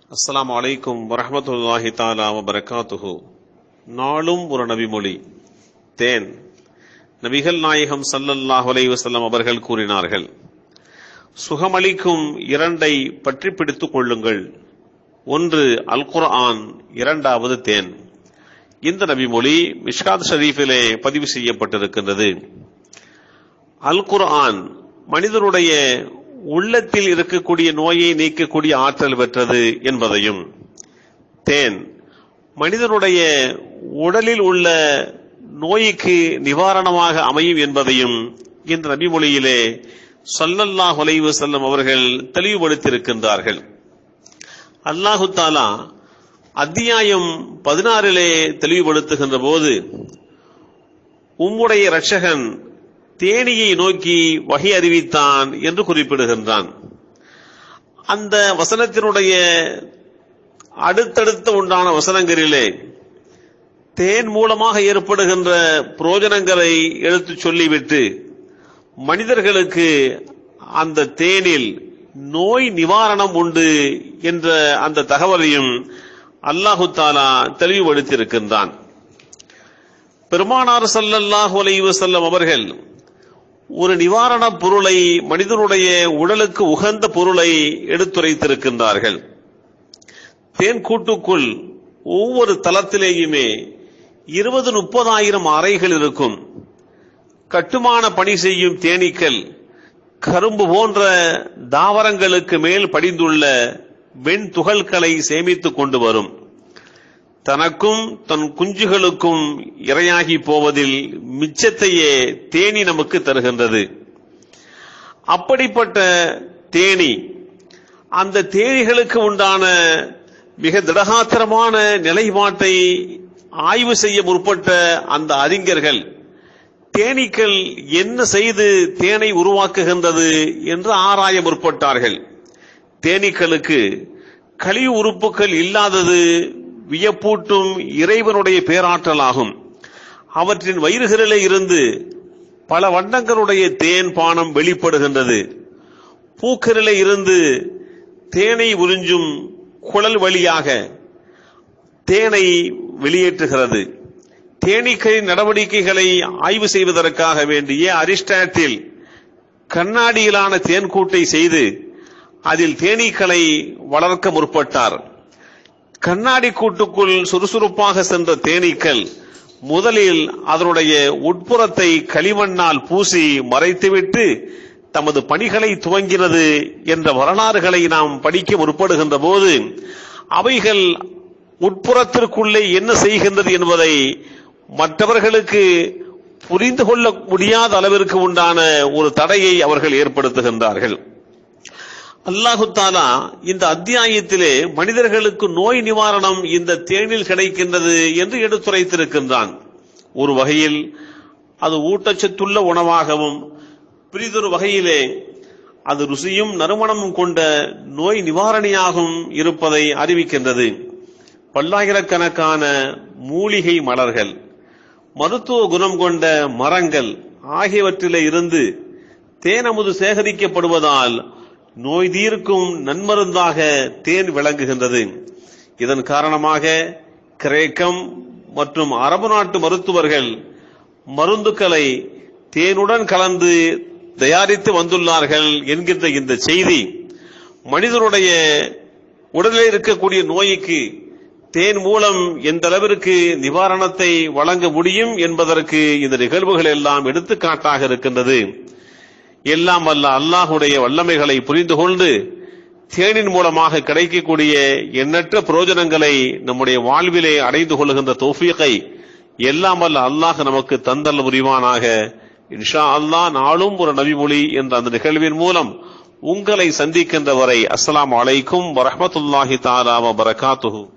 அஸ்ஸலாமு அலைக்கும் வரஹ்மத்துல்லாஹி தாலா வபரகாத்துஹு நாளும் ஒரு நபிமொழி தேன் நபிகள் நாயகம் ஸல்லல்லாஹு அலைஹி வஸல்லம் அவர்கள் கூறினார்கள் சுகமளிக்கும் இரண்டை பற்றி பிடித்துக் கொள்ளுங்கள் ஒன்று அல் குர்ஆன் இரண்டாவது தேன் இந்த நபிமொழி மிஷ்காத் ஷரீஃபிலே பதிவு செய்யப்பட்டிருக்கின்றது அல் குர்ஆன் மனிதருடைய உள்ளத்தில் இருக்கக்கூடிய நோயை நீக்கக்கூடிய ஆற்றல் பெற்றது என்பதையும் தேன் மனிதனுடைய உடலில் உள்ள நோய்க்கு நிவாரணமாக அமையும் என்பதையும் இந்த நபிமொழியிலே சொல்லல்லாஹ் அலைஹி செல்லம் அவர்கள் தெளிவுபடுத்தியிருக்கின்றார்கள் அல்லாஹு தாலா அத்தியாயம் பதினாறிலே தெளிவுபடுத்துகின்ற போது உம்முடைய இரட்சகன் தேனியை நோக்கி வகை அறிவித்தான் என்று குறிப்பிடுகின்றான் அந்த வசனத்தினுடைய அடுத்தடுத்த உண்டான வசனங்களிலே தேன் மூலமாக ஏற்படுகின்ற புரோஜனங்களை எடுத்து சொல்லிவிட்டு மனிதர்களுக்கு அந்த தேனில் நோய் நிவாரணம் உண்டு என்ற அந்த தகவலையும் அல்லாஹு தாலா தெளிவுபடுத்தியிருக்கின்றான் பெருமானார் சல்லல்லாஹு அலைஹி வஸல்லம் அவர்கள் ஒரு நிவாரண பொருளை மனிதனுடைய உடலுக்கு உகந்த பொருளை எடுத்துரைத்திருக்கின்றார்கள் தேன் கூட்டுக்குள் ஒவ்வொரு தளத்திலேயுமே இருபது முப்பதாயிரம் அறைகள் இருக்கும் கட்டுமான பணி செய்யும் தேனீக்கள் கரும்பு போன்ற தாவரங்களுக்கு மேல் படிந்துள்ள வெண் துகள்களை சேமித்துக் கொண்டு வரும் தனக்கும் தன் குஞ்சுகளுக்கும் இரையாகி போவதில் மிச்சத்தையே தேனி நமக்கு தருகின்றது அப்படிப்பட்ட தேனி அந்த தேனிகளுக்கு உண்டான மிக திடகாத்திரமான நிலைப்பாட்டை ஆய்வு செய்ய முற்பட்ட அந்த அறிஞர்கள் தேனீக்கள் என்ன செய்து தேனை உருவாக்குகின்றது என்று ஆராய முற்பட்டார்கள் தேனீக்களுக்கு கழிவு உறுப்புகள் இல்லாதது வியப்பூட்டும் இறைவனுடைய பேராற்றலாகும் அவற்றின் வயிறுகளிலே இருந்து பல வண்ணங்களுடைய தேன் பானம் வெளிப்படுகின்றது பூக்களிலே இருந்து தேனை உறிஞ்சும் குழல் வழியாக தேனை வெளியேற்றுகிறது தேனீக்களின் நடவடிக்கைகளை ஆய்வு செய்வதற்காக வேண்டிய அரிஸ்டாட்டில் கண்ணாடியிலான தேன்கூட்டை செய்து அதில் தேனீக்களை வளர்க்க முற்பட்டார் கண்ணாடி கூட்டுக்குள் சுறுசுறுப்பாக சென்ற தேனீக்கள் முதலில் அதனுடைய உட்புறத்தை களிமண்ணால் பூசி மறைத்துவிட்டு தமது பணிகளை துவங்கினது என்ற வரலாறுகளை நாம் படிக்க முற்படுகின்ற போது அவைகள் உட்புறத்திற்குள்ளே என்ன செய்கின்றது என்பதை மற்றவர்களுக்கு புரிந்து கொள்ள முடியாத அளவிற்கு உண்டான ஒரு தடையை அவர்கள் ஏற்படுத்துகின்றார்கள் அல்லாஹு தாலா இந்த அத்தியாயத்திலே மனிதர்களுக்கு நோய் நிவாரணம் இந்த தேனில் கிடைக்கின்றது என்று எடுத்துரைத்திருக்கின்றான் ஒரு வகையில் அது ஊட்டச்சத்துள்ள உணவாகவும் பிரிதொரு வகையிலே அது ருசியும் நறுமணமும் கொண்ட நோய் நிவாரணியாகவும் இருப்பதை அறிவிக்கின்றது பல்லாயிரக்கணக்கான மூலிகை மலர்கள் மருத்துவ குணம் கொண்ட மரங்கள் ஆகியவற்றிலே இருந்து தேனமுது சேகரிக்கப்படுவதால் நோய் தீர்க்கும் நன்மருந்தாக தேன் விளங்குகின்றது இதன் காரணமாக கிரேக்கம் மற்றும் அரபு நாட்டு மருத்துவர்கள் மருந்துக்களை தேனுடன் கலந்து தயாரித்து வந்துள்ளார்கள் என்கின்ற இந்த செய்தி மனிதனுடைய உடலில் இருக்கக்கூடிய நோய்க்கு தேன் மூலம் எந்த அளவிற்கு நிவாரணத்தை வழங்க முடியும் என்பதற்கு இந்த நிகழ்வுகள் எல்லாம் எடுத்துக்காட்டாக இருக்கின்றது எல்லாம் வல்ல அல்லாஹுடைய வல்லமைகளை புரிந்து கொண்டு தேனின் மூலமாக கிடைக்கக்கூடிய எண்ணற்ற பிரயோஜனங்களை நம்முடைய வாழ்விலே அடைந்து கொள்கின்ற தோஃபியத்தை எல்லாம் வல்ல அல்லாஹ் நமக்கு தந்தல் புரிவானாக இன்ஷா அல்லாஹ் நாளும் ஒரு நபிமொழி என்ற அந்த நிகழ்வின் மூலம் உங்களை சந்திக்கின்ற வரை அஸ்லாம் அலைக்கும் வரமத்துல்லாஹி தாலா வபரகாத்துஹூ